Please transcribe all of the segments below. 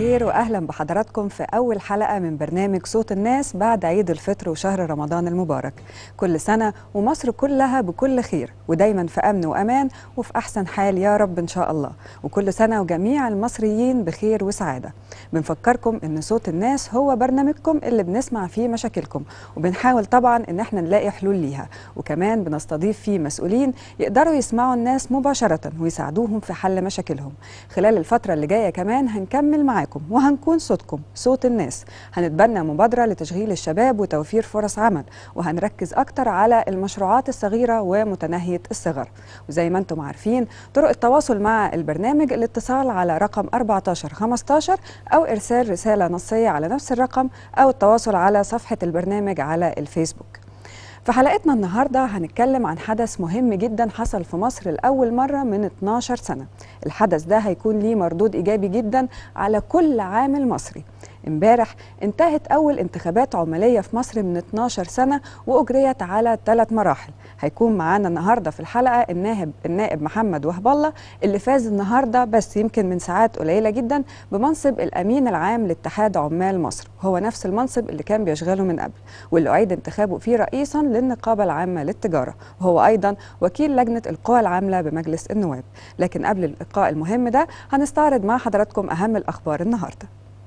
الخير واهلا بحضراتكم في اول حلقه من برنامج صوت الناس بعد عيد الفطر وشهر رمضان المبارك كل سنه ومصر كلها بكل خير ودايما في امن وامان وفي احسن حال يا رب ان شاء الله وكل سنه وجميع المصريين بخير وسعاده بنفكركم ان صوت الناس هو برنامجكم اللي بنسمع فيه مشاكلكم وبنحاول طبعا ان احنا نلاقي حلول ليها وكمان بنستضيف فيه مسؤولين يقدروا يسمعوا الناس مباشره ويساعدوهم في حل مشاكلهم خلال الفتره اللي جايه كمان هنكمل معاكم وهنكون صوتكم صوت الناس هنتبنى مبادرة لتشغيل الشباب وتوفير فرص عمل وهنركز أكتر على المشروعات الصغيرة ومتناهية الصغر وزي ما انتم عارفين طرق التواصل مع البرنامج الاتصال على رقم 1415 أو إرسال رسالة نصية على نفس الرقم أو التواصل على صفحة البرنامج على الفيسبوك في حلقتنا النهاردة هنتكلم عن حدث مهم جدا حصل في مصر لأول مرة من 12 سنة الحدث ده هيكون ليه مردود إيجابي جدا على كل عامل مصري امبارح انتهت أول انتخابات عمالية في مصر من 12 سنة وأجريت على ثلاث مراحل هيكون معانا النهاردة في الحلقة النائب, النائب محمد وهب الله اللي فاز النهاردة بس يمكن من ساعات قليلة جدا بمنصب الأمين العام لاتحاد عمال مصر هو نفس المنصب اللي كان بيشغله من قبل واللي أعيد انتخابه فيه رئيسا للنقابة العامة للتجارة وهو أيضا وكيل لجنة القوى العاملة بمجلس النواب لكن قبل اللقاء المهم ده هنستعرض مع حضراتكم أهم الأخبار النهارده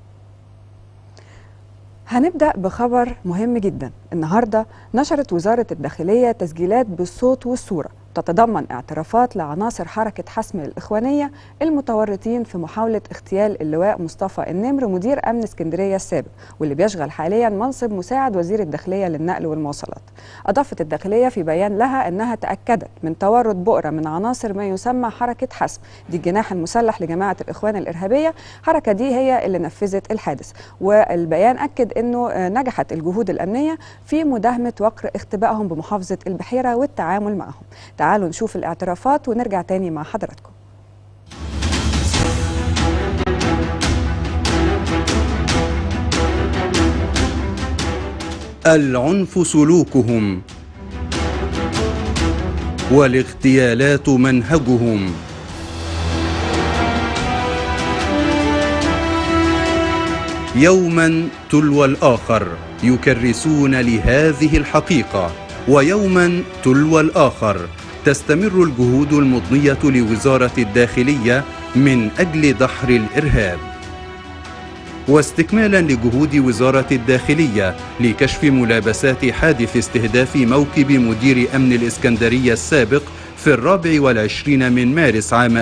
هنبدأ بخبر مهم جدا النهاردة نشرت وزارة الداخلية تسجيلات بالصوت والصورة تتضمن اعترافات لعناصر حركة حسم الإخوانية المتورطين في محاولة اغتيال اللواء مصطفى النمر مدير أمن اسكندرية السابق واللي بيشغل حاليا منصب مساعد وزير الداخلية للنقل والمواصلات أضافت الداخلية في بيان لها أنها تأكدت من تورط بؤرة من عناصر ما يسمى حركة حسم دي الجناح المسلح لجماعة الإخوان الإرهابية حركة دي هي اللي نفذت الحادث والبيان أكد أنه نجحت الجهود الأمنية في مداهمة وقر اختبائهم بمحافظة البحيرة والتعامل معهم تعالوا نشوف الاعترافات ونرجع تاني مع حضراتكم العنف سلوكهم والاغتيالات منهجهم يوما تلو الاخر يكرسون لهذه الحقيقه ويوما تلو الاخر تستمر الجهود المضنيه لوزاره الداخليه من اجل دحر الارهاب واستكمالا لجهود وزاره الداخليه لكشف ملابسات حادث استهداف موكب مدير امن الاسكندريه السابق في الرابع والعشرين من مارس عام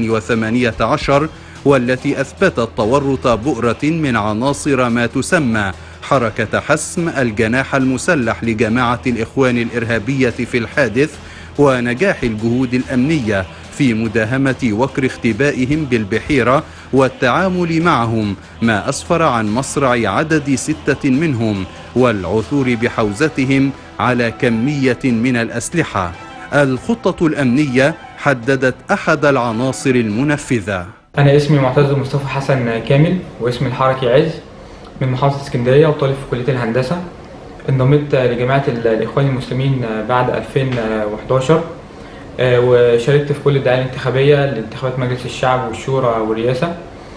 2018 والتي اثبتت تورط بؤره من عناصر ما تسمى حركه حسم الجناح المسلح لجماعه الاخوان الارهابيه في الحادث ونجاح الجهود الامنيه في مداهمه وكر اختبائهم بالبحيره والتعامل معهم ما اسفر عن مصرع عدد سته منهم والعثور بحوزتهم على كميه من الاسلحه الخطه الامنيه حددت احد العناصر المنفذه انا اسمي معتز مصطفى حسن كامل واسمي الحركي عز من محافظه اسكندريه وطالب في كليه الهندسه انضميت لجماعه الاخوان المسلمين بعد 2011 وشاركت في كل الدعايه الانتخابيه لانتخابات مجلس الشعب والشورى والرئاسه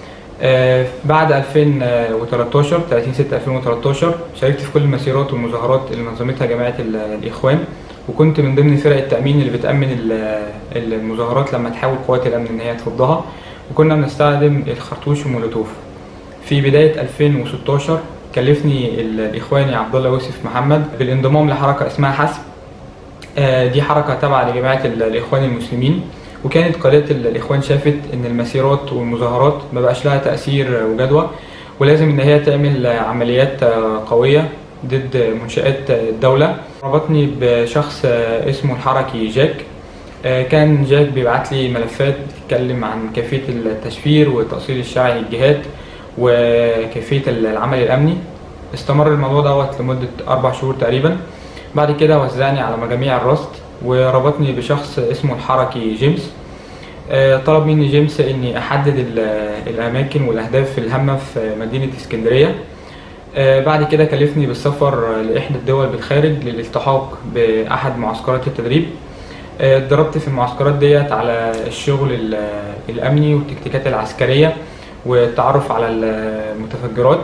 بعد 2013 30 6 2013 شاركت في كل المسيرات والمظاهرات اللي نظمتها جماعه الاخوان وكنت من ضمن فرق التامين اللي بتامن المظاهرات لما تحاول قوات الامن ان هي تفضها وكنا بنستخدم الخرطوش والمولوتوف في بدايه 2016 كلفني الاخواني عبد الله يوسف محمد بالانضمام لحركه اسمها حسب دي حركه تابعه لجماعه الاخوان المسلمين وكانت قياده الاخوان شافت ان المسيرات والمظاهرات ما بقاش لها تاثير وجدوى ولازم ان هي تعمل عمليات قويه ضد منشات الدوله ربطني بشخص اسمه الحركي جاك كان جاك بيبعت لي ملفات بتتكلم عن كيفيه التشفير والتاصيل الشرعي للجهات وكيفيه العمل الامني استمر الموضوع دوت لمده اربع شهور تقريبا بعد كده وزعني على مجاميع الرصد وربطني بشخص اسمه الحركي جيمس طلب مني جيمس اني احدد الاماكن والاهداف الهامه في مدينه اسكندريه بعد كده كلفني بالسفر لاحدى الدول بالخارج للالتحاق باحد معسكرات التدريب اتدربت في المعسكرات ديت على الشغل الامني والتكتيكات العسكريه والتعرف على المتفجرات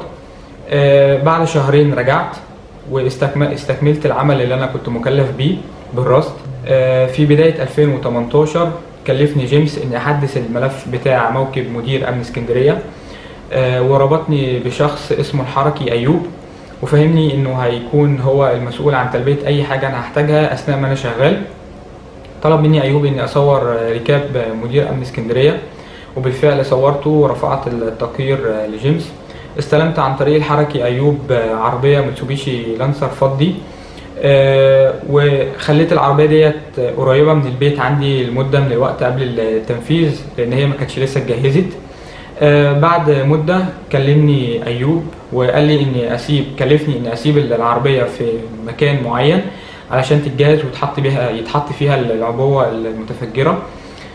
آه، بعد شهرين رجعت واستكملت العمل اللي انا كنت مكلف بيه بالرصد آه، في بداية 2018 كلفني جيمس اني احدث الملف بتاع موكب مدير امن اسكندرية آه، وربطني بشخص اسمه الحركي ايوب وفهمني انه هيكون هو المسؤول عن تلبية اي حاجة انا هحتاجها اثناء ما انا شغال طلب مني ايوب اني اصور ركاب مدير امن اسكندرية وبالفعل صورته ورفعت التقرير لجيمس استلمت عن طريق الحركي ايوب عربيه متسوبيشي لانسر فضي أه وخليت العربيه ديت قريبه من البيت عندي لمده من الوقت قبل التنفيذ لان هي ما كانتش لسه اتجهزت أه بعد مده كلمني ايوب وقال لي اني اسيب كلفني اني اسيب العربيه في مكان معين علشان تتجهز وتحط بيها يتحط فيها العبوه المتفجره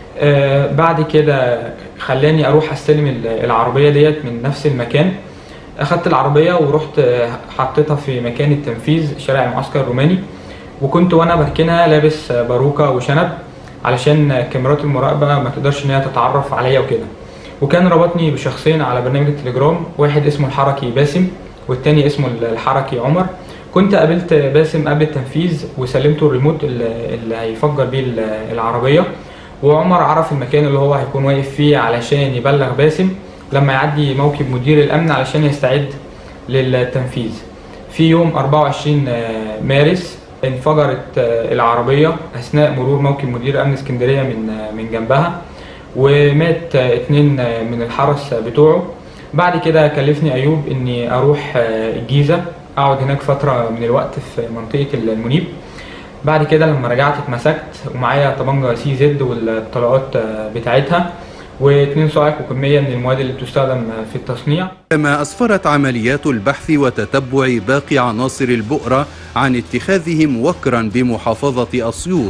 أه بعد كده خلاني اروح استلم العربيه ديت من نفس المكان اخدت العربيه ورحت حطيتها في مكان التنفيذ شارع المعسكر الروماني وكنت وانا بركنها لابس باروكه وشنب علشان كاميرات المراقبه ما تقدرش ان هي تتعرف عليا وكده وكان ربطني بشخصين على برنامج التليجرام واحد اسمه الحركي باسم والتاني اسمه الحركي عمر كنت قابلت باسم قبل التنفيذ وسلمته الريموت اللي هيفجر بيه العربيه وعمر عرف المكان اللي هو هيكون واقف فيه علشان يبلغ باسم لما يعدي موكب مدير الامن علشان يستعد للتنفيذ في يوم 24 مارس انفجرت العربية أثناء مرور موكب مدير أمن اسكندرية من من جنبها ومات اتنين من الحرس بتوعه بعد كده كلفني أيوب إني أروح الجيزة أقعد هناك فترة من الوقت في منطقة المنيب بعد كده لما رجعت اتمسكت ومعايا طبنجة سي زد والطلقات بتاعتها واثنين صاعق وكمية من المواد اللي بتستخدم في التصنيع كما أسفرت عمليات البحث وتتبع باقي عناصر البؤرة عن اتخاذهم وكرا بمحافظة أسيوط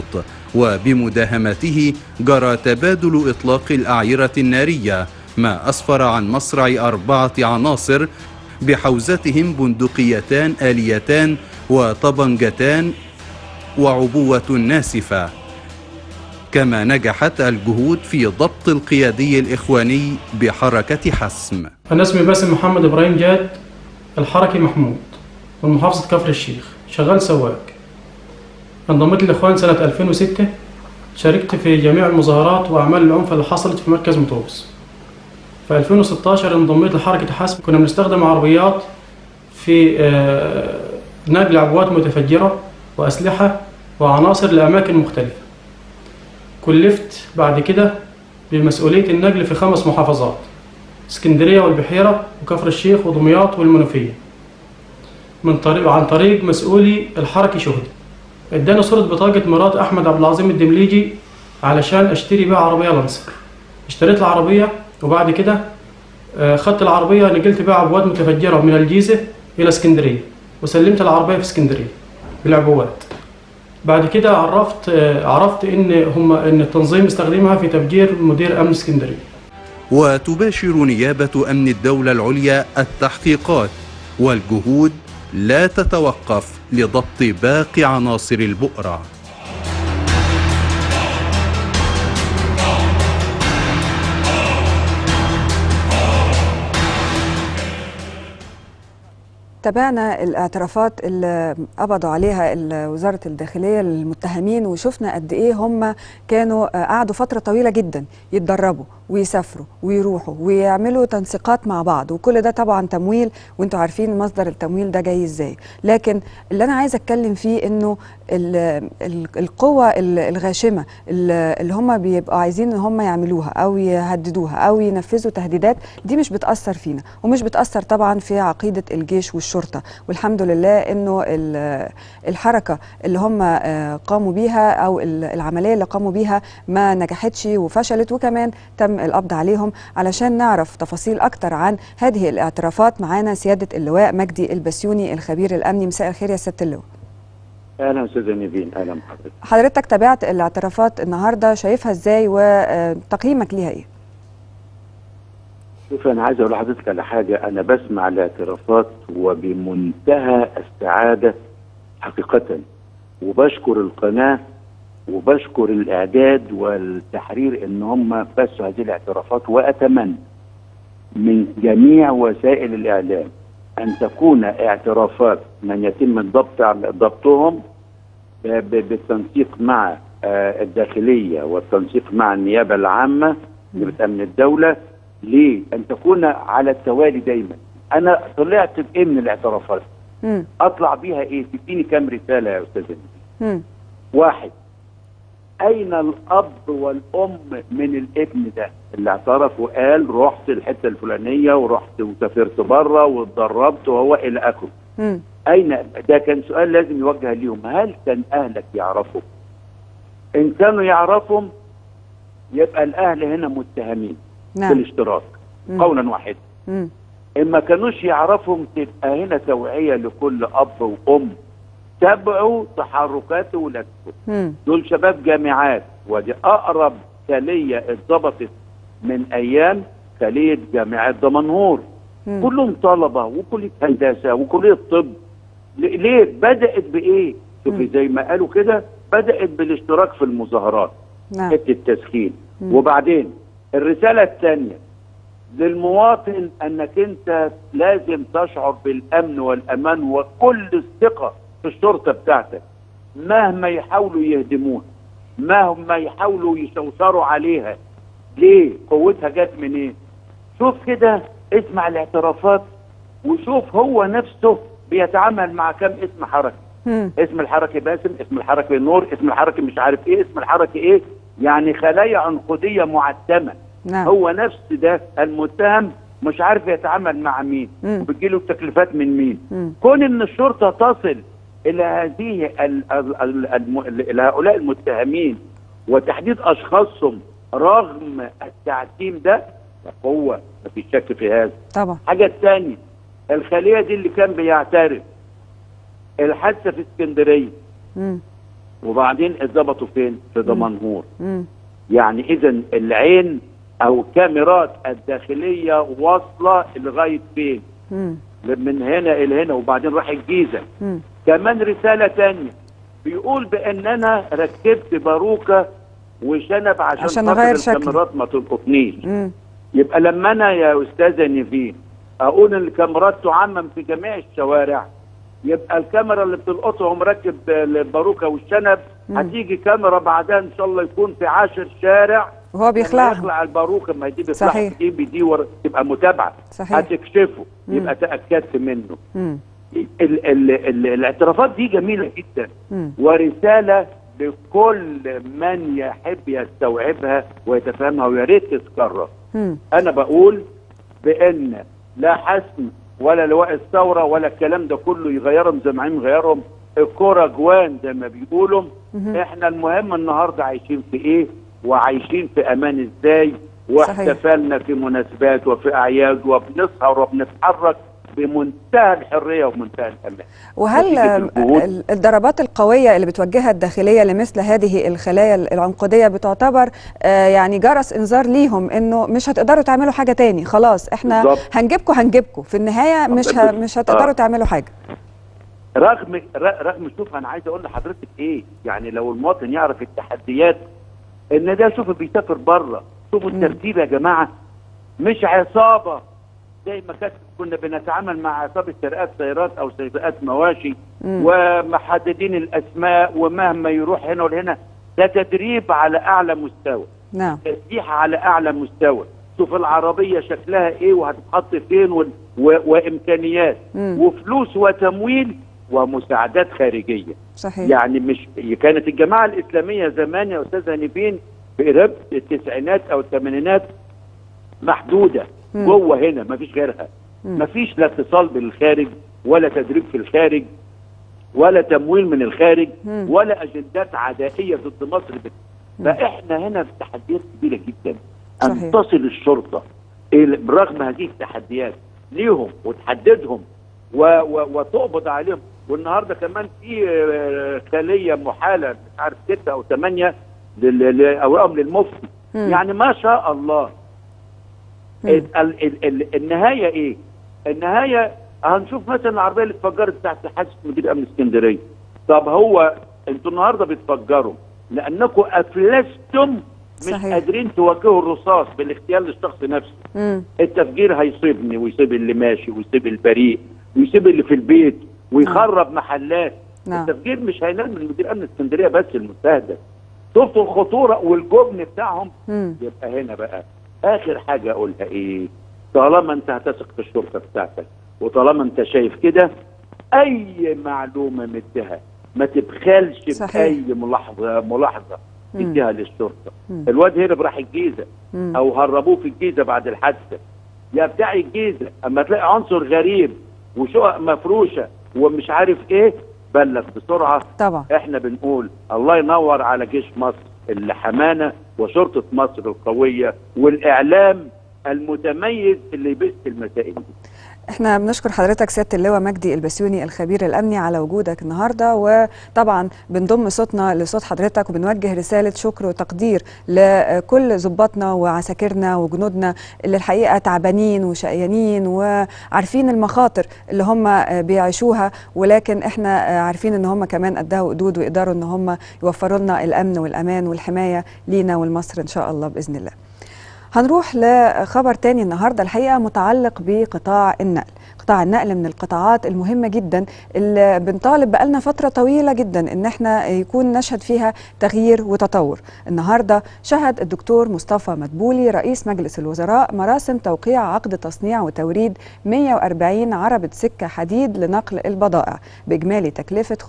وبمداهمته جرى تبادل إطلاق الأعيرة النارية ما أسفر عن مصرع أربعة عناصر بحوزتهم بندقيتان آليتان وطبنجتان وعبوة ناسفة كما نجحت الجهود في ضبط القيادي الإخواني بحركة حسم أنا اسمي باسم محمد إبراهيم جاد الحركي محمود من محافظة كفر الشيخ شغال سواق انضميت للإخوان سنة 2006 شاركت في جميع المظاهرات وأعمال العنف اللي حصلت في مركز مطوبس في 2016 انضميت لحركة حسم كنا بنستخدم عربيات في نقل عبوات متفجرة وأسلحة وعناصر لأماكن مختلفة كلفت بعد كده بمسؤولية النقل في خمس محافظات اسكندرية والبحيرة وكفر الشيخ ودمياط والمنوفية من طريق عن طريق مسؤولي الحركي شهدي اداني صورة بطاقة مرات أحمد عبد العظيم الدمليجي علشان أشتري بيها عربية لانسر اشتريت العربية وبعد كده خدت العربية نقلت بيها عبوات متفجرة من الجيزة إلى اسكندرية وسلمت العربية في اسكندرية بالعبوات بعد كده عرفت عرفت ان هم ان التنظيم استخدمها في تفجير مدير امن اسكندريه وتباشر نيابه امن الدوله العليا التحقيقات والجهود لا تتوقف لضبط باقي عناصر البؤره تابعنا الاعترافات اللي قبضوا عليها وزاره الداخليه للمتهمين وشفنا قد ايه هم كانوا قعدوا فتره طويله جدا يتدربوا ويسافروا ويروحوا ويعملوا تنسيقات مع بعض وكل ده طبعا تمويل وانتوا عارفين مصدر التمويل ده جاي ازاي لكن اللي انا عايزه اتكلم فيه انه القوه الغاشمه اللي هم بيبقوا عايزين ان هم يعملوها او يهددوها او ينفذوا تهديدات دي مش بتاثر فينا ومش بتاثر طبعا في عقيده الجيش والشرطه والحمد لله انه الحركه اللي هم قاموا بيها او العمليه اللي قاموا بيها ما نجحتش وفشلت وكمان تم القبض عليهم علشان نعرف تفاصيل اكتر عن هذه الاعترافات معانا سياده اللواء مجدي البسيوني الخبير الامني مساء الخير يا سياده اللواء اهلا استاذه نيفين اهلا بحضرتك حضرتك تابعت الاعترافات النهارده شايفها ازاي وتقييمك ليها ايه شوف انا عايز اقول لحضرتك على حاجه انا بسمع الاعترافات وبمنتهى السعاده حقيقه وبشكر القناه وبشكر الاعداد والتحرير ان هم بثوا هذه الاعترافات واتمنى من جميع وسائل الاعلام ان تكون اعترافات من يتم الضبط ضبطهم ب- ب- بالتنسيق مع آه، الداخليه والتنسيق مع النيابه العامه اللي بتامن الدوله لان تكون على التوالي دايما انا طلعت بايه من الاعترافات مم. اطلع بيها ايه تديني كام رساله يا استاذ نبيل؟ مم. واحد اين الاب والام من الابن ده اللي اعترف وقال رحت الحته الفلانيه ورحت وسافرت بره واتدربت وهو الى اخره مم. اين ده كان سؤال لازم يوجه ليهم هل كان اهلك يعرفوا ان كانوا يعرفهم يبقى الاهل هنا متهمين نعم بالاشتراك مم. قولا واحدا مم. ان ما كانوش يعرفهم تبقى هنا توعيه لكل اب وام تابعوا تحركات ولادكم مم. دول شباب جامعات ودي اقرب خليه اتظبطت من ايام خليه جامعه دمنهور مم. كلهم طلبه وكليه هندسه وكليه طب ل- ليه بدات بايه شوفي مم. زي ما قالوا كده بدات بالاشتراك في المظاهرات نعم حته التسخين مم. وبعدين الرساله الثانيه للمواطن انك انت لازم تشعر بالامن والامان وكل الثقه في الشرطه بتاعتك مهما يحاولوا يهدموها مهما يحاولوا يشوشروا عليها ليه قوتها جت منين شوف كده اسمع الاعترافات وشوف هو نفسه بيتعامل مع كم اسم حركي مم. اسم الحركي باسم اسم الحركي نور اسم الحركي مش عارف ايه اسم الحركي ايه يعني خلايا عنقوديه معتمه نعم هو نفس ده المتهم مش عارف يتعامل مع مين مم. وبتجيله التكليفات من مين مم. كون ان الشرطه تصل الى هذه ال ال ال الم الى هؤلاء المتهمين وتحديد اشخاصهم رغم التعتيم ده قوه مفيش شك في هذا طبعا الحاجه الثانيه الخليه دي اللي كان بيعترف الحادثه في اسكندريه مم. وبعدين اتظبطوا فين؟ في دمنهور مم. يعني اذا العين او الكاميرات الداخليه واصله لغايه فين؟ مم. من هنا الى هنا وبعدين راح الجيزه مم. كمان رساله تانية بيقول بان انا ركبت باروكه وشنب عشان, عشان خاطر أغير شكلي. الكاميرات ما تلقطنيش مم. يبقى لما انا يا استاذه نيفين اقول ان الكاميرات تعمم في جميع الشوارع يبقى الكاميرا اللي بتلقطه مركب الباروكه والشنب مم. هتيجي كاميرا بعدها ان شاء الله يكون في عاشر شارع وهو لما بيخلعها يخلع الباروكه ما دي بيخلعها صحيح. دي بدي ور... تبقى متابعه صحيح. هتكشفه مم. يبقى تاكدت منه مم. ال... ال... ال... الاعترافات دي جميله جدا مم. ورساله لكل من يحب يستوعبها ويتفهمها ويا ريت تتكرر مم. انا بقول بان لا حسم ولا لواء الثوره ولا الكلام ده كله يغيرهم زي ما عايزين يغيرهم الكوره جوان زي ما بيقولوا مهم. احنا المهم النهارده عايشين في ايه وعايشين في امان ازاي صحيح. واحتفلنا في مناسبات وفي اعياد وبنسهر وبنتحرك بمنتهى الحريه ومنتهى الامان وهل نتيجة آه، الجهود. ال- الضربات القوية اللي بتوجهها الداخلية لمثل هذه الخلايا العنقودية بتعتبر آه، يعني جرس انذار ليهم انه مش هتقدروا تعملوا حاجة تاني خلاص احنا بالظبط. هنجيبكم هنجيبكم في النهاية مش ه... بالظبط. مش هتقدروا آه. تعملوا حاجة رغم ر- رغم شوف انا عايز اقول لحضرتك ايه يعني لو المواطن يعرف التحديات ان ده شوف بيسافر بره شوفوا مم. الترتيب يا جماعه مش عصابه زي ما كانت كنا بنتعامل مع عصابه سرقات سيارات او سرقات مواشي مم. ومحددين الاسماء ومهما يروح هنا وهنا ده تدريب على اعلى مستوى نعم تسليح على اعلى مستوى شوف العربيه شكلها ايه وهتتحط فين و... و... وامكانيات مم. وفلوس وتمويل ومساعدات خارجيه صحيح يعني مش كانت الجماعه الاسلاميه زمان يا استاذ هنيفين في قرب التسعينات او الثمانينات محدوده مم. جوه هنا مفيش غيرها مم. مفيش لا اتصال بالخارج ولا تدريب في الخارج ولا تمويل من الخارج مم. ولا اجندات عدائيه ضد مصر بت... فاحنا هنا في تحديات كبيره جدا صحيح. ان تصل الشرطه إلى- برغم هذه التحديات ليهم وتحددهم و... و... وتقبض عليهم والنهارده كمان في آه، خليه محاله مش عارف سته او ثمانيه لل... لاوراقهم للمفتي مم. يعني ما شاء الله مم. ال ال ال ال النهايه ايه؟ النهايه هنشوف مثلا العربيه اللي اتفجرت بتاعت حادث مدير امن اسكندريه. طب هو انتوا النهارده بتفجروا لانكم افلستم مش صحيح. قادرين تواجهوا الرصاص بالاغتيال للشخص نفسه مم. التفجير هيصيبني ويصيب اللي ماشي ويصيب البريء ويصيب اللي في البيت ويخرب محلات نعم. التفجير مش هينال من مدير امن اسكندريه بس المستهدف شفتوا الخطوره والجبن بتاعهم مم. يبقى هنا بقى اخر حاجه اقولها ايه طالما انت هتثق في الشرطه بتاعتك وطالما انت شايف كده اي معلومه مديها ما تبخلش صحيح. باي ملاحظه ملاحظه مم. تديها للشرطه مم. الواد هرب راح الجيزه مم. او هربوه في الجيزه بعد الحادثه يا بتاع الجيزه اما تلاقي عنصر غريب وشقق مفروشه ومش عارف ايه بلغ بسرعه طبعا احنا بنقول الله ينور على جيش مصر اللي حمانا وشرطه مصر القويه والاعلام المتميز اللي يبث المسائل دي احنا بنشكر حضرتك سياده اللواء مجدي البسيوني الخبير الامني على وجودك النهارده وطبعا بنضم صوتنا لصوت حضرتك وبنوجه رساله شكر وتقدير لكل ضباطنا وعساكرنا وجنودنا اللي الحقيقه تعبانين وشقيانين وعارفين المخاطر اللي هم بيعيشوها ولكن احنا عارفين ان هم كمان قدها وقدود ويقدروا ان هم يوفروا لنا الامن والامان والحمايه لينا ولمصر ان شاء الله باذن الله. هنروح لخبر تاني النهارده الحقيقه متعلق بقطاع النقل قطاع النقل من القطاعات المهمة جدا اللي بنطالب بقالنا فترة طويلة جدا ان احنا يكون نشهد فيها تغيير وتطور النهاردة شهد الدكتور مصطفى مدبولي رئيس مجلس الوزراء مراسم توقيع عقد تصنيع وتوريد 140 عربة سكة حديد لنقل البضائع بإجمالي تكلفة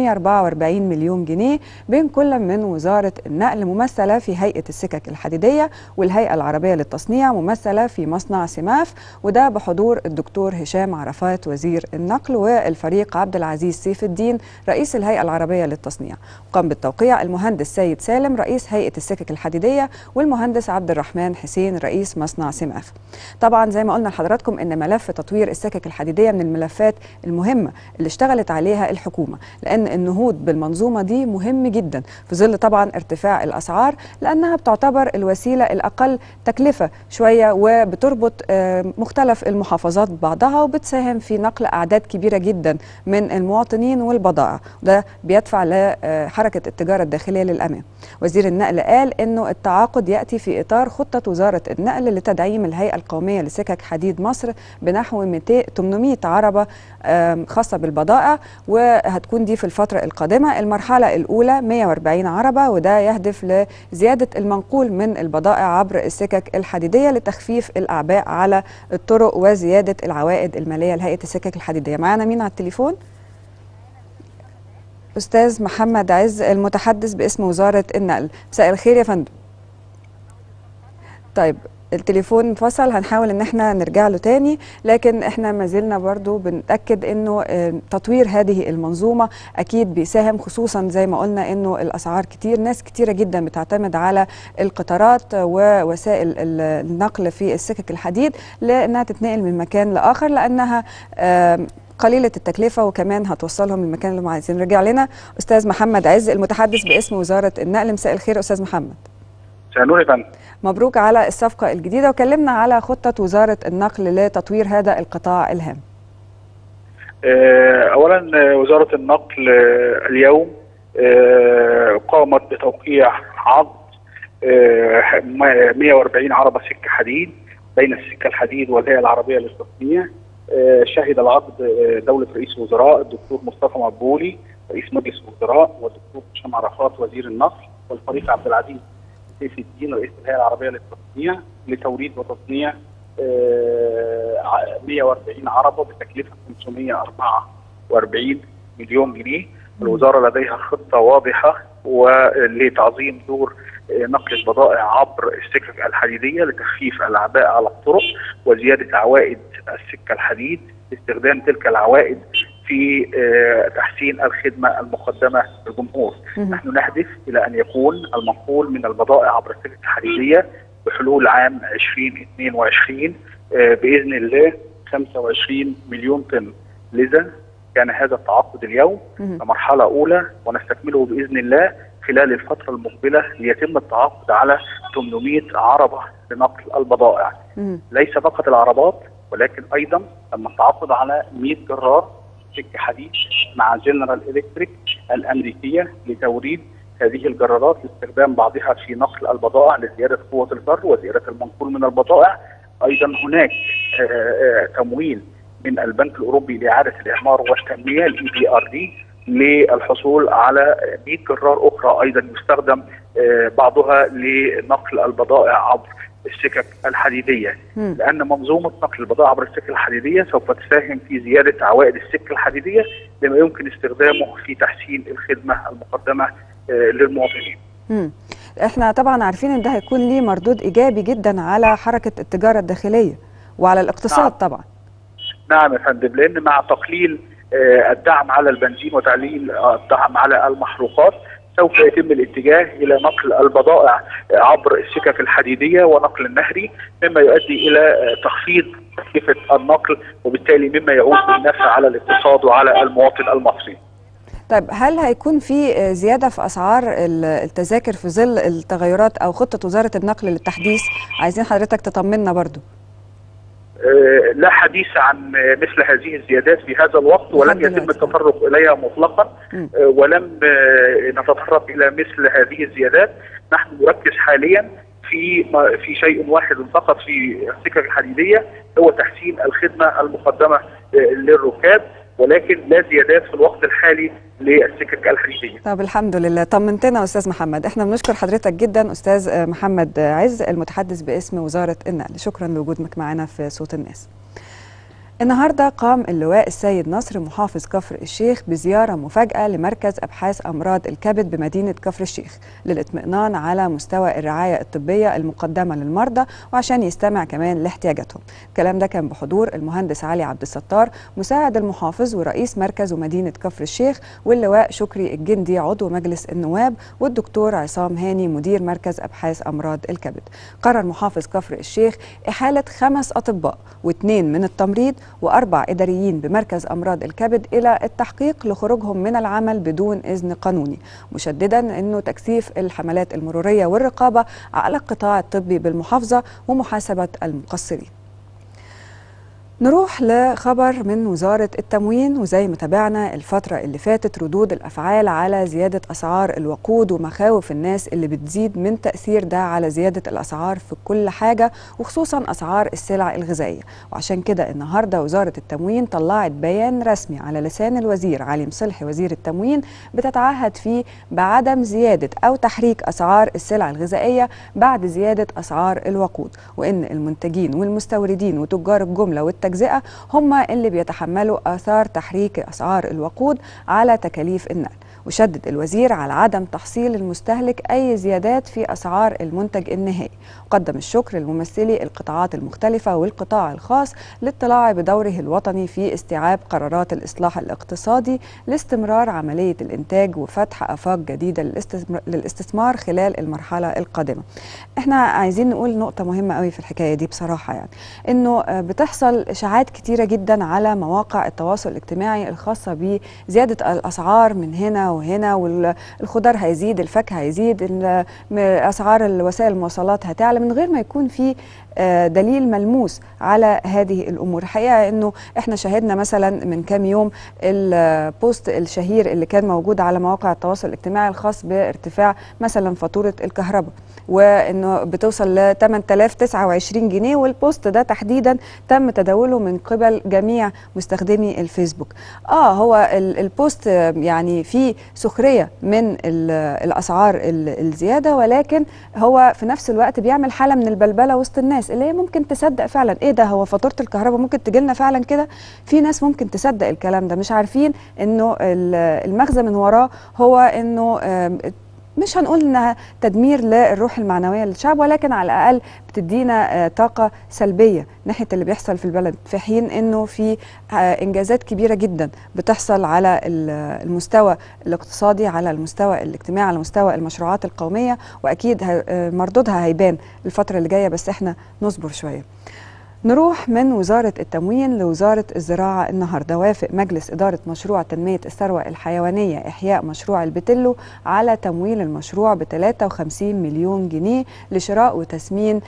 544 مليون جنيه بين كل من وزارة النقل ممثلة في هيئة السكك الحديدية والهيئة العربية للتصنيع ممثلة في مصنع سماف وده بحضور الدكتور هشام عرفات وزير النقل والفريق عبد العزيز سيف الدين رئيس الهيئة العربية للتصنيع قام بالتوقيع المهندس سيد سالم رئيس هيئة السكك الحديدية والمهندس عبد الرحمن حسين رئيس مصنع سماف طبعا زي ما قلنا لحضراتكم ان ملف تطوير السكك الحديدية من الملفات المهمة اللي اشتغلت عليها الحكومة لان النهوض بالمنظومة دي مهم جدا في ظل طبعا ارتفاع الاسعار لانها بتعتبر الوسيلة الاقل تكلفة شوية وبتربط آه، مختلف المحافظات ببعضها وبتساهم في نقل اعداد كبيرة جدا من المواطنين والبضائع ده بيدفع لحركة التجارة الداخلية للامام وزير النقل قال انه التعاقد ياتي في اطار خطة وزارة النقل لتدعيم الهيئة القومية لسكك حديد مصر بنحو 200 800 عربة آم، خاصة بالبضائع وهتكون دي في الفترة القادمة المرحلة الأولى 140 عربة وده يهدف لزيادة المنقول من البضائع عبر السكك الحديدية لتخفيف الأعباء على الطرق وزيادة العوائد المالية لهيئة السكك الحديدية معانا مين على التليفون؟ أستاذ محمد عز المتحدث باسم وزارة النقل مساء الخير يا فندم طيب التليفون انفصل هنحاول ان احنا نرجع له تاني لكن احنا ما زلنا برضو بنتاكد انه آه، تطوير هذه المنظومه اكيد بيساهم خصوصا زي ما قلنا انه الاسعار كتير ناس كتيره جدا بتعتمد على القطارات ووسائل ال- النقل في السكك الحديد لانها تتنقل من مكان لاخر لانها آم، قليلة التكلفة وكمان هتوصلهم للمكان اللي هم عايزين رجع لنا أستاذ محمد عز المتحدث باسم وزارة النقل مساء الخير أستاذ محمد سألوني يا فندم مبروك على الصفقة الجديدة وكلمنا على خطة وزارة النقل لتطوير هذا القطاع الهام آه، اولا آه، وزاره النقل آه، اليوم آه، قامت بتوقيع عقد آه، م- 140 عربه سكه حديد بين السكه الحديد والهيئه العربيه للتصنيع آه، شهد العقد آه، دوله رئيس الوزراء الدكتور مصطفى مقبولي رئيس مجلس الوزراء والدكتور هشام عرفات وزير النقل والفريق عبد العزيز سيف الدين رئيس الهيئه العربيه للتصنيع لتوريد وتصنيع آه، ع- 140 عربه بتكلفه 544 مليون جنيه الوزاره لديها خطه واضحه ولتعظيم دور آه، نقل البضائع عبر السكك الحديديه لتخفيف الاعباء على الطرق وزياده عوائد السكه الحديد استخدام تلك العوائد في آه، تحسين الخدمه المقدمه للجمهور. مهم. نحن نهدف الى ان يكون المنقول من البضائع عبر السكك الحديديه بحلول عام 2022 آه، باذن الله 25 مليون طن لذا كان هذا التعاقد اليوم مهم. كمرحله اولى ونستكمله باذن الله خلال الفتره المقبله ليتم التعاقد على 800 عربه لنقل البضائع مهم. ليس فقط العربات ولكن ايضا تم التعاقد على 100 جرار سكه حديد مع جنرال الكتريك الامريكيه لتوريد هذه الجرارات لاستخدام بعضها في نقل البضائع لزياده قوه الجر وزياده المنقول من البضائع ايضا هناك آه، آه، تمويل من البنك الاوروبي لاعاده الاعمار والتنميه الاي بي ار دي للحصول على 100 جرار اخرى ايضا يستخدم آه، بعضها لنقل البضائع عبر السكك الحديديه مم. لان منظومه نقل البضائع عبر السكك الحديديه سوف تساهم في زياده عوائد السكه الحديديه بما يمكن استخدامه في تحسين الخدمه المقدمه آه، للمواطنين. مم. احنا طبعا عارفين ان ده هيكون ليه مردود ايجابي جدا على حركه التجاره الداخليه وعلى الاقتصاد نعم. طبعا نعم يا فندم لان مع تقليل آه، الدعم على البنزين وتقليل آه، الدعم على المحروقات سوف يتم الاتجاه الى نقل البضائع آه، عبر السكك الحديديه ونقل النهري مما يؤدي الى آه، تخفيض تكلفه النقل وبالتالي مما يعود بالنفع على الاقتصاد وعلى المواطن المصري. طيب هل هيكون في آه، زياده في اسعار ال- التذاكر في ظل التغيرات او خطه وزاره النقل للتحديث عايزين حضرتك تطمنا برضو آه، لا حديث عن آه، مثل هذه الزيادات في هذا الوقت ولم لحد يتم دلوقتي. التطرق اليها مطلقا مم. آه، ولم آه، نتطرق الى مثل هذه الزيادات نحن نركز حاليا في ما- في شيء واحد فقط في السكك الحديديه هو تحسين الخدمه المقدمه آه، للركاب ولكن لا زيادات في الوقت الحالي للسكك الحديديه طب الحمد لله طمنتنا استاذ محمد احنا بنشكر حضرتك جدا استاذ آه، محمد عز المتحدث باسم وزاره النقل شكرا لوجودك معنا في صوت الناس النهارده قام اللواء السيد نصر محافظ كفر الشيخ بزياره مفاجاه لمركز ابحاث امراض الكبد بمدينه كفر الشيخ للاطمئنان على مستوى الرعايه الطبيه المقدمه للمرضى وعشان يستمع كمان لاحتياجاتهم. الكلام ده كان بحضور المهندس علي عبد الستار مساعد المحافظ ورئيس مركز ومدينه كفر الشيخ واللواء شكري الجندي عضو مجلس النواب والدكتور عصام هاني مدير مركز ابحاث امراض الكبد. قرر محافظ كفر الشيخ احاله خمس اطباء واثنين من التمريض واربع اداريين بمركز امراض الكبد الى التحقيق لخروجهم من العمل بدون اذن قانوني مشددا انه تكثيف الحملات المروريه والرقابه على القطاع الطبي بالمحافظه ومحاسبه المقصرين نروح لخبر من وزارة التموين وزي ما تابعنا الفترة اللي فاتت ردود الأفعال على زيادة أسعار الوقود ومخاوف الناس اللي بتزيد من تأثير ده على زيادة الأسعار في كل حاجة وخصوصا أسعار السلع الغذائية وعشان كده النهاردة وزارة التموين طلعت بيان رسمي على لسان الوزير علي مصلحي وزير التموين بتتعهد فيه بعدم زيادة أو تحريك أسعار السلع الغذائية بعد زيادة أسعار الوقود وإن المنتجين والمستوردين وتجار الجملة والتجزئة هم اللي بيتحملوا آثار تحريك أسعار الوقود على تكاليف النقل وشدد الوزير على عدم تحصيل المستهلك أي زيادات في أسعار المنتج النهائي وقدم الشكر لممثلي القطاعات المختلفة والقطاع الخاص للاطلاع بدوره الوطني في استيعاب قرارات الإصلاح الاقتصادي لاستمرار عملية الإنتاج وفتح آفاق جديدة للاستثمار- للاستثمار خلال المرحلة القادمة احنا عايزين نقول نقطة مهمة قوي في الحكاية دي بصراحة يعني انه آه، بتحصل اشاعات كتيرة جدا على مواقع التواصل الاجتماعي الخاصة بزيادة الاسعار من هنا وهنا والخضار هيزيد الفاكهة هيزيد ال- م- اسعار الوسائل المواصلات هتعلى من غير ما يكون في آه، دليل ملموس على هذه الامور الحقيقه انه احنا شاهدنا مثلا من كام يوم البوست الشهير اللي كان موجود على مواقع التواصل الاجتماعي الخاص بارتفاع مثلا فاتوره الكهرباء وانه بتوصل ل 8029 جنيه والبوست ده تحديدا تم تداوله من قبل جميع مستخدمي الفيسبوك اه هو ال- البوست آه، يعني فيه سخريه من ال- الاسعار ال- الزياده ولكن هو في نفس الوقت بيعمل حاله من البلبله وسط الناس اللي هي ممكن تصدق فعلا ايه ده هو فاتوره الكهرباء ممكن تجي لنا فعلا كده في ناس ممكن تصدق الكلام ده مش عارفين انه ال- المغزى من وراه هو انه آم، مش هنقول انها تدمير للروح المعنويه للشعب ولكن على الاقل بتدينا آه، طاقه سلبيه ناحيه اللي بيحصل في البلد في حين انه في آه، انجازات كبيره جدا بتحصل على ال- المستوى الاقتصادي على المستوى الاجتماعي على مستوى المشروعات القوميه واكيد ه- آه، مردودها هيبان الفتره اللي جايه بس احنا نصبر شويه نروح من وزارة التموين لوزارة الزراعة النهاردة وافق مجلس إدارة مشروع تنمية الثروة الحيوانية إحياء مشروع البتلو على تمويل المشروع ب 53 مليون جنيه لشراء وتسمين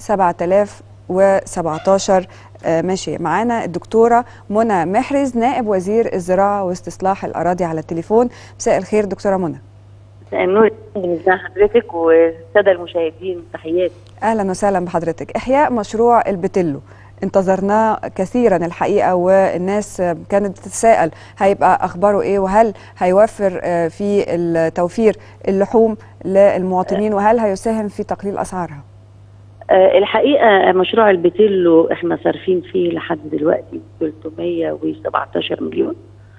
7017 آه، ماشي معانا الدكتورة منى محرز نائب وزير الزراعة واستصلاح الأراضي على التليفون مساء الخير دكتورة منى النور بالنسبه لحضرتك والساده المشاهدين تحياتي اهلا وسهلا بحضرتك احياء مشروع البتلو انتظرناه كثيرا الحقيقه والناس كانت بتتساءل هيبقى اخباره ايه وهل هيوفر في توفير اللحوم للمواطنين وهل هيساهم في تقليل اسعارها؟ الحقيقه مشروع البتلو احنا صارفين فيه لحد دلوقتي 317 مليون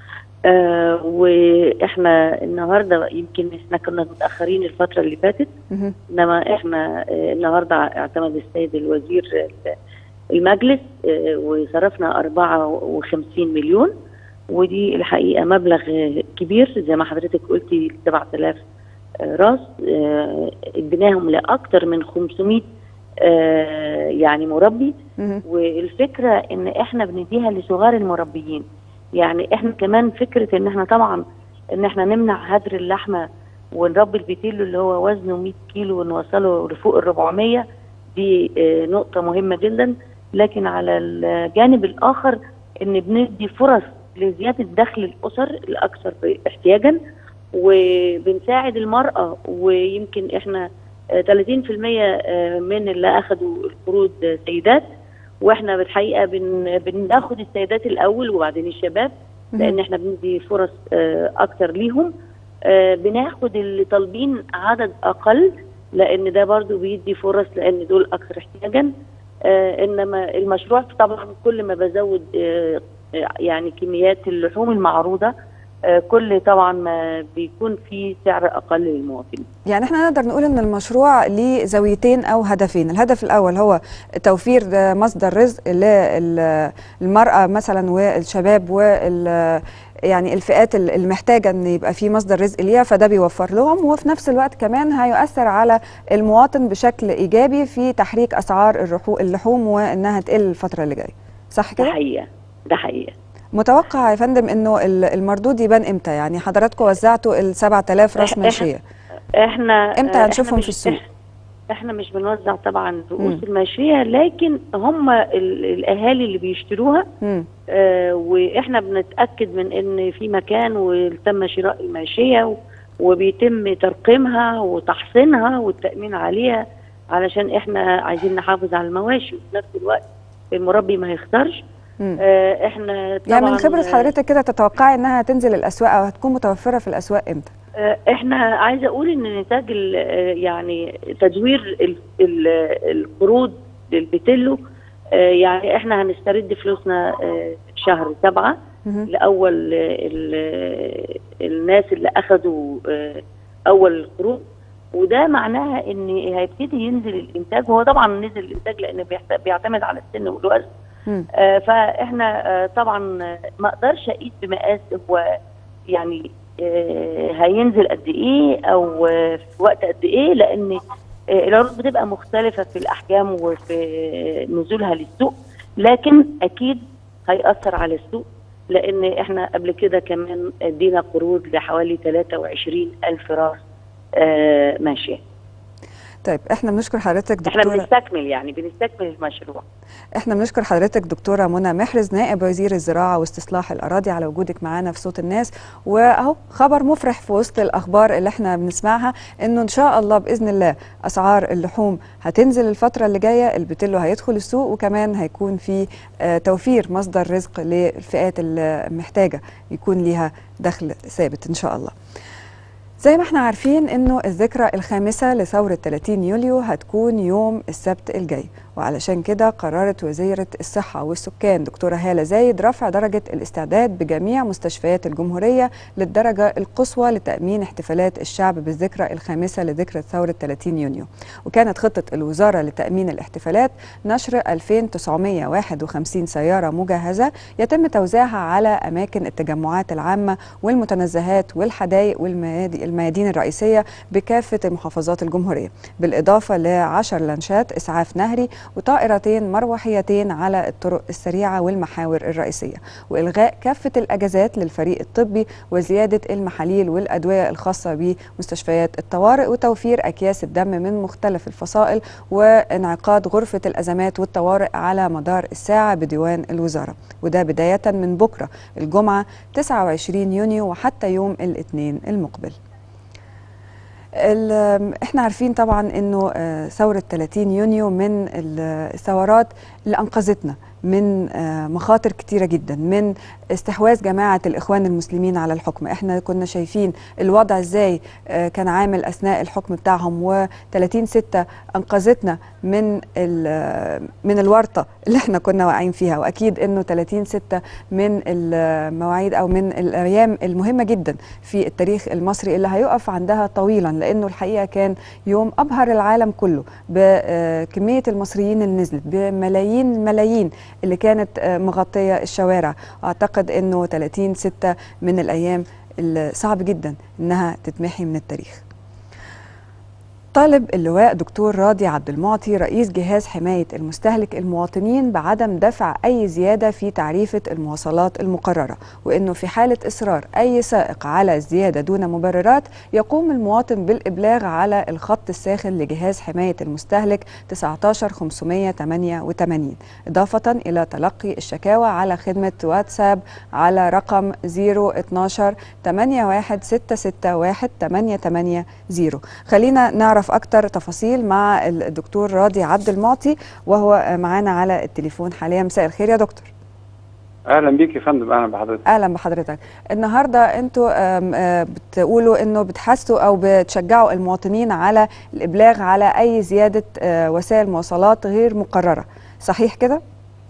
آه واحنا النهارده يمكن احنا كنا متاخرين الفتره اللي فاتت انما احنا آه النهارده اعتمد السيد الوزير المجلس آه وصرفنا 54 مليون ودي الحقيقه مبلغ كبير زي ما حضرتك قلتي 7000 راس اديناهم لاكثر من 500 يعني مربي والفكره ان احنا بنديها لصغار المربيين يعني احنا كمان فكره ان احنا طبعا ان احنا نمنع هدر اللحمه ونربي البتيلو اللي هو وزنه 100 كيلو ونوصله لفوق ال 400 دي نقطه مهمه جدا لكن على الجانب الاخر ان بندي فرص لزياده دخل الاسر الاكثر احتياجا وبنساعد المراه ويمكن احنا 30% من اللي اخذوا القروض سيدات واحنا بالحقيقه بن بناخد السيدات الاول وبعدين الشباب لان احنا بندي فرص اكتر ليهم بناخد اللي طالبين عدد اقل لان ده برضو بيدي فرص لان دول اكثر احتياجا انما المشروع طبعا كل ما بزود يعني كميات اللحوم المعروضه كل طبعا ما بيكون في سعر اقل للمواطنين. يعني احنا نقدر نقول ان المشروع ليه زاويتين او هدفين، الهدف الاول هو توفير مصدر رزق للمراه مثلا والشباب وال يعني الفئات المحتاجه ان يبقى في مصدر رزق ليها فده بيوفر لهم وفي نفس الوقت كمان هيؤثر على المواطن بشكل ايجابي في تحريك اسعار اللحوم وانها تقل الفتره اللي جايه. صح كده؟ ده حقيقه ده حقيقه. متوقع يا فندم انه المردود يبان امتى يعني حضراتكم وزعتوا ال 7000 راس ماشيه احنا امتى هنشوفهم في السوق احنا مش بنوزع طبعا رؤوس الماشيه لكن هم الاهالي اللي بيشتروها آه واحنا بنتاكد من ان في مكان وتم شراء الماشيه وبيتم ترقيمها وتحصينها والتامين عليها علشان احنا عايزين نحافظ على المواشي وفي نفس الوقت المربي ما يخسرش آه احنا طبعا يعني من خبره حضرتك كده تتوقعي انها تنزل الاسواق او هتكون متوفره في الاسواق امتى؟ آه احنا عايزه اقول ان نتاج يعني تدوير ال ال القروض للبتلو آه يعني احنا هنسترد فلوسنا شهر سبعة لاول الناس اللي اخذوا اول القروض وده معناها ان هيبتدي ينزل الانتاج هو طبعا نزل الانتاج لان بيعتمد على السن والوزن آه فاحنا آه طبعا ما اقدرش اقيس بمقاس هو يعني آه هينزل قد ايه او في وقت قد ايه لان العروض بتبقى مختلفه في الاحجام وفي نزولها للسوق لكن اكيد هيأثر على السوق لان احنا قبل كده كمان ادينا قروض لحوالي 23 الف راس ماشيه طيب احنا بنشكر حضرتك دكتوره احنا بنستكمل يعني بنستكمل المشروع احنا بنشكر حضرتك دكتوره منى محرز نائب وزير الزراعه واستصلاح الاراضي على وجودك معانا في صوت الناس واهو خبر مفرح في وسط الاخبار اللي احنا بنسمعها انه ان شاء الله باذن الله اسعار اللحوم هتنزل الفتره اللي جايه البتلو هيدخل السوق وكمان هيكون في اه توفير مصدر رزق للفئات المحتاجه يكون ليها دخل ثابت ان شاء الله زي ما احنا عارفين انه الذكرى الخامسة لثورة 30 يوليو هتكون يوم السبت الجاي وعلشان كده قررت وزيرة الصحة والسكان دكتورة هالة زايد رفع درجة الاستعداد بجميع مستشفيات الجمهورية للدرجة القصوى لتأمين احتفالات الشعب بالذكرى الخامسة لذكرى ثورة 30 يونيو وكانت خطة الوزارة لتأمين الاحتفالات نشر 2951 سيارة مجهزة يتم توزيعها على أماكن التجمعات العامة والمتنزهات والحدائق والميادين الرئيسية بكافة محافظات الجمهورية بالإضافة لعشر لانشات إسعاف نهري وطائرتين مروحيتين على الطرق السريعة والمحاور الرئيسية وإلغاء كافة الأجازات للفريق الطبي وزيادة المحاليل والأدوية الخاصة بمستشفيات الطوارئ وتوفير أكياس الدم من مختلف الفصائل وانعقاد غرفة الأزمات والطوارئ على مدار الساعة بديوان الوزارة وده بداية من بكرة الجمعة 29 يونيو وحتى يوم الاثنين المقبل ال- احنا عارفين طبعا انه آه، ثوره 30 يونيو من ال- الثورات اللي انقذتنا من آه، مخاطر كتيره جدا من استحواذ جماعه الاخوان المسلمين على الحكم احنا كنا شايفين الوضع ازاي آه، كان عامل اثناء الحكم بتاعهم و30 6 انقذتنا من ال- من الورطه اللي احنا كنا واقعين فيها واكيد انه 30 6 من المواعيد او من الايام المهمه جدا في التاريخ المصري اللي هيقف عندها طويلا لانه الحقيقه كان يوم ابهر العالم كله بكميه المصريين اللي نزلت بملايين الملايين اللي كانت آه، مغطيه الشوارع اعتقد انه 30 6 من الايام اللي صعب جدا انها تتمحي من التاريخ طالب اللواء دكتور راضي عبد المعطي رئيس جهاز حماية المستهلك المواطنين بعدم دفع أي زيادة في تعريفة المواصلات المقررة وأنه في حالة إصرار أي سائق على الزيادة دون مبررات يقوم المواطن بالإبلاغ على الخط الساخن لجهاز حماية المستهلك 19588 إضافة إلى تلقي الشكاوى على خدمة واتساب على رقم 012 81661 خلينا نعرف أكتر تفاصيل مع الدكتور راضي عبد المعطي وهو معانا على التليفون حاليا مساء الخير يا دكتور اهلا بيك يا فندم اهلا بحضرتك اهلا بحضرتك النهارده انتوا آم، آه، بتقولوا انه بتحثوا او بتشجعوا المواطنين على الابلاغ على اي زياده آه، وسائل مواصلات غير مقرره صحيح كده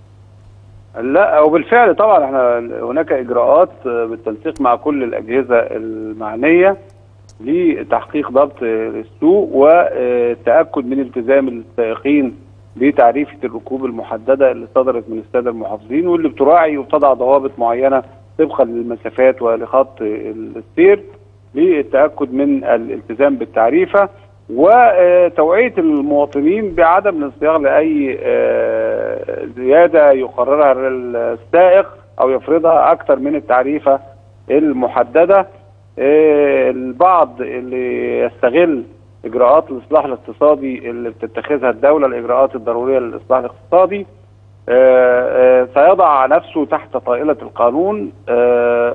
لا وبالفعل طبعا احنا هناك اجراءات بالتنسيق مع كل الاجهزه المعنيه لتحقيق ضبط السوق والتاكد من التزام السائقين بتعريفه الركوب المحدده اللي صدرت من الساده المحافظين واللي بتراعي وبتضع ضوابط معينه طبقا للمسافات ولخط السير للتاكد من الالتزام بالتعريفه وتوعيه المواطنين بعدم الانصياغ لاي آه، زياده يقررها السائق او يفرضها اكثر من التعريفه المحدده آه، البعض اللي يستغل اجراءات الاصلاح الاقتصادي اللي بتتخذها الدوله الاجراءات الضروريه للاصلاح الاقتصادي آه، آه، سيضع نفسه تحت طائله القانون آه،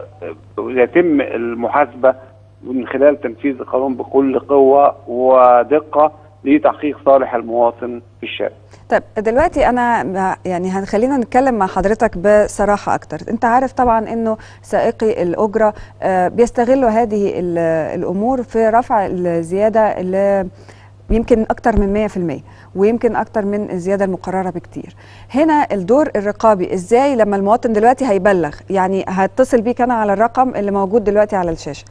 يتم المحاسبه من خلال تنفيذ القانون بكل قوه ودقه لتحقيق صالح المواطن في الشارع. طيب دلوقتي انا ب- يعني هنخلينا نتكلم مع حضرتك بصراحه اكتر انت عارف طبعا انه سائقي الاجره آه، بيستغلوا هذه ال- الامور في رفع الزياده اللي يمكن اكتر من 100% ويمكن اكتر من الزياده المقرره بكتير هنا الدور الرقابي ازاي لما المواطن دلوقتي هيبلغ يعني هتصل بيك انا على الرقم اللي موجود دلوقتي على الشاشه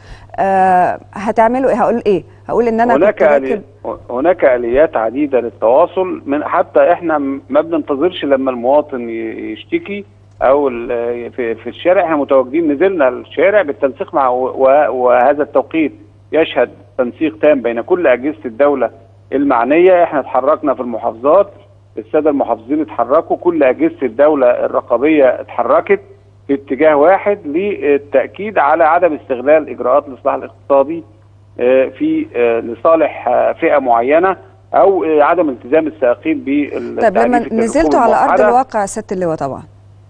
أه هتعملوا ايه هقول ايه هقول ان انا هناك كنت راكب آلي... هناك اليات عديده للتواصل من حتى احنا م- ما بننتظرش لما المواطن ي- يشتكي او ال- في, في الشارع احنا متواجدين نزلنا الشارع بالتنسيق مع و... وهذا التوقيت يشهد تنسيق تام بين كل اجهزه الدوله المعنيه احنا اتحركنا في المحافظات الساده المحافظين اتحركوا كل اجهزه الدوله الرقابيه اتحركت في اتجاه واحد للتاكيد على عدم استغلال اجراءات الاصلاح الاقتصادي آه، في آه، لصالح آه، فئه معينه او آه، عدم التزام السائقين بال طيب لما نزلتوا على ارض الواقع سياده اللواء طبعا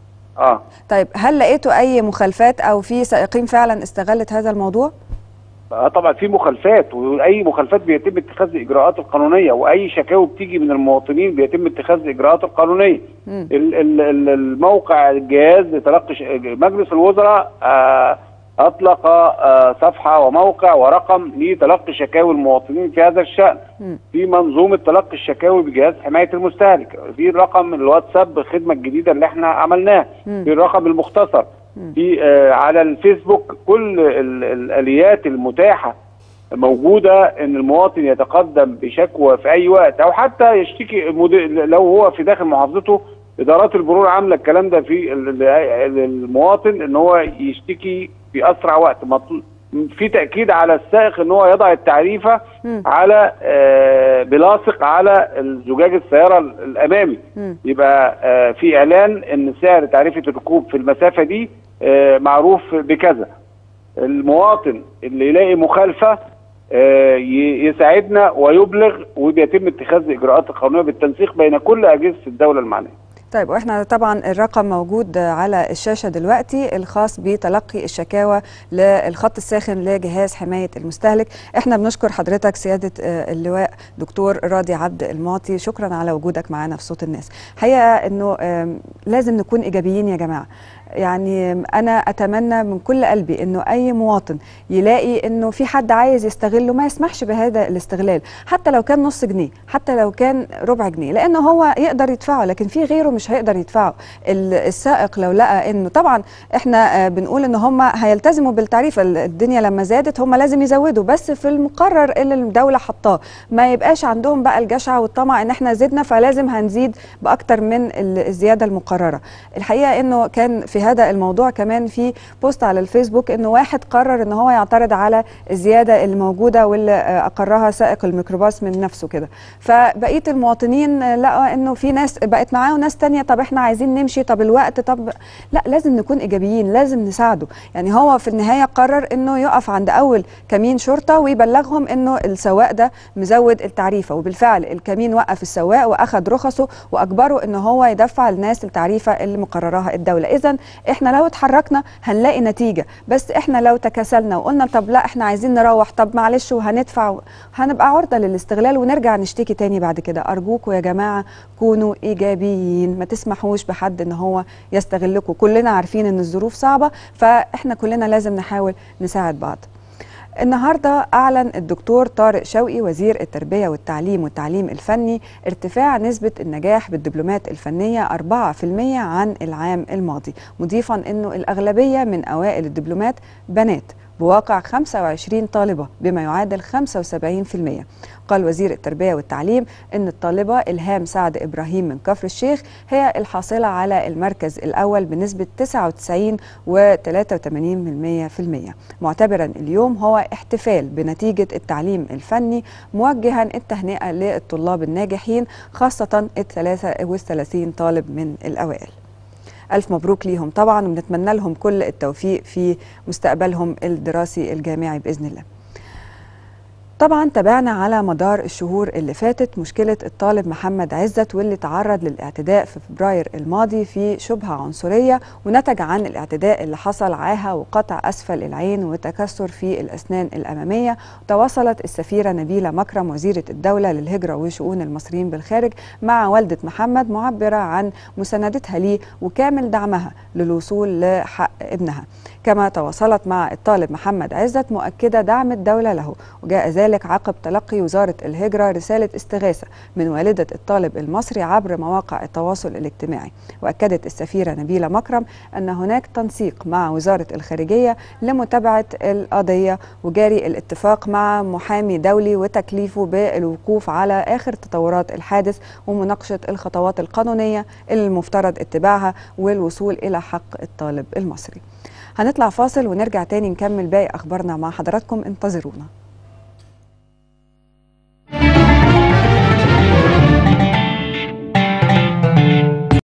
اه طيب هل لقيتوا اي مخالفات او في سائقين فعلا استغلت هذا الموضوع آه طبعا في مخالفات واي مخالفات بيتم اتخاذ الاجراءات القانونيه واي شكاوى بتيجي من المواطنين بيتم اتخاذ الاجراءات القانونيه مم. ال- ال- ال- الموقع الجهاز لتلقي ش- مجلس الوزراء آه، اطلق آه، صفحه وموقع ورقم لتلقي شكاوي المواطنين في هذا الشان مم. في منظومه تلقي الشكاوي بجهاز حمايه المستهلك في الرقم الواتساب الخدمه الجديده اللي احنا عملناه مم. في الرقم المختصر مم. في آه، على الفيسبوك كل ال- الاليات المتاحه موجوده ان المواطن يتقدم بشكوى في اي وقت او حتى يشتكي مد- لو هو في داخل محافظته ادارات المرور عامله الكلام ده في ال- ال- المواطن ان هو يشتكي في اسرع وقت مطل- في تاكيد على السائق ان هو يضع التعريفه مم. على آه، بلاصق على الزجاج السياره ال- الامامي مم. يبقى آه، في اعلان ان سعر تعريفه الركوب في المسافه دي آه، معروف بكذا المواطن اللي يلاقي مخالفه آه، ي- يساعدنا ويبلغ وبيتم اتخاذ الاجراءات القانونيه بالتنسيق بين كل اجهزه الدوله المعنيه طيب واحنا طبعا الرقم موجود على الشاشه دلوقتي الخاص بتلقي الشكاوى للخط الساخن لجهاز حمايه المستهلك احنا بنشكر حضرتك سياده آه، اللواء دكتور راضي عبد المعطي شكرا على وجودك معانا في صوت الناس حقيقه انه آم، لازم نكون ايجابيين يا جماعه يعني انا اتمنى من كل قلبي انه اي مواطن يلاقي انه في حد عايز يستغله ما يسمحش بهذا الاستغلال حتى لو كان نص جنيه حتى لو كان ربع جنيه لانه هو يقدر يدفعه لكن في غيره مش هيقدر يدفعه ال- السائق لو لقى انه طبعا احنا آه، بنقول ان هم هيلتزموا بالتعريف ال- الدنيا لما زادت هم لازم يزودوا بس في المقرر اللي الدوله حطاه ما يبقاش عندهم بقى الجشع والطمع ان احنا زدنا فلازم هنزيد باكتر من ال- الزياده المقرره الحقيقه انه كان في هذا الموضوع كمان في بوست على الفيسبوك انه واحد قرر ان هو يعترض على الزياده اللي موجوده واللي آه، اقرها سائق الميكروباص من نفسه كده فبقيه المواطنين آه، لقوا انه في ناس بقت معاه وناس تانية طب احنا عايزين نمشي طب الوقت طب لا لازم نكون ايجابيين لازم نساعده يعني هو في النهايه قرر انه يقف عند اول كمين شرطه ويبلغهم انه السواق ده مزود التعريفه وبالفعل الكمين وقف السواق واخد رخصه واجبره ان هو يدفع الناس التعريفه اللي مقررها الدوله اذا احنا لو اتحركنا هنلاقي نتيجه بس احنا لو تكاسلنا وقلنا طب لا احنا عايزين نروح طب معلش وهندفع هنبقى عرضه للاستغلال ونرجع نشتكي تاني بعد كده ارجوكم يا جماعه كونوا ايجابيين ما تسمحوش بحد ان هو يستغلكم كلنا عارفين ان الظروف صعبه فاحنا كلنا لازم نحاول نساعد بعض النهارده اعلن الدكتور طارق شوقي وزير التربيه والتعليم والتعليم الفني ارتفاع نسبه النجاح بالدبلومات الفنيه 4% عن العام الماضي مضيفا انه الاغلبيه من اوائل الدبلومات بنات بواقع 25 طالبة بما يعادل 75% قال وزير التربية والتعليم أن الطالبة إلهام سعد إبراهيم من كفر الشيخ هي الحاصلة على المركز الأول بنسبة 99 و 83% معتبرا اليوم هو احتفال بنتيجة التعليم الفني موجها التهنئة للطلاب الناجحين خاصة ال 33 طالب من الأوائل ألف مبروك ليهم طبعا وبنتمنى لهم كل التوفيق في مستقبلهم الدراسي الجامعي بإذن الله طبعا تابعنا على مدار الشهور اللي فاتت مشكلة الطالب محمد عزت واللي تعرض للاعتداء في فبراير الماضي في شبهة عنصرية ونتج عن الاعتداء اللي حصل عاهة وقطع أسفل العين وتكسر في الأسنان الأمامية تواصلت السفيرة نبيلة مكرم وزيرة الدولة للهجرة وشؤون المصريين بالخارج مع والدة محمد معبرة عن مساندتها ليه وكامل دعمها للوصول لحق ابنها كما تواصلت مع الطالب محمد عزت مؤكدة دعم الدولة له وجاء ذلك عقب تلقي وزارة الهجرة رسالة استغاثة من والدة الطالب المصري عبر مواقع التواصل الاجتماعي وأكدت السفيرة نبيلة مكرم أن هناك تنسيق مع وزارة الخارجية لمتابعة القضية وجاري الاتفاق مع محامي دولي وتكليفه بالوقوف على آخر تطورات الحادث ومناقشة الخطوات القانونية اللي المفترض اتباعها والوصول إلى حق الطالب المصري هنطلع فاصل ونرجع تاني نكمل باقي أخبارنا مع حضراتكم انتظرونا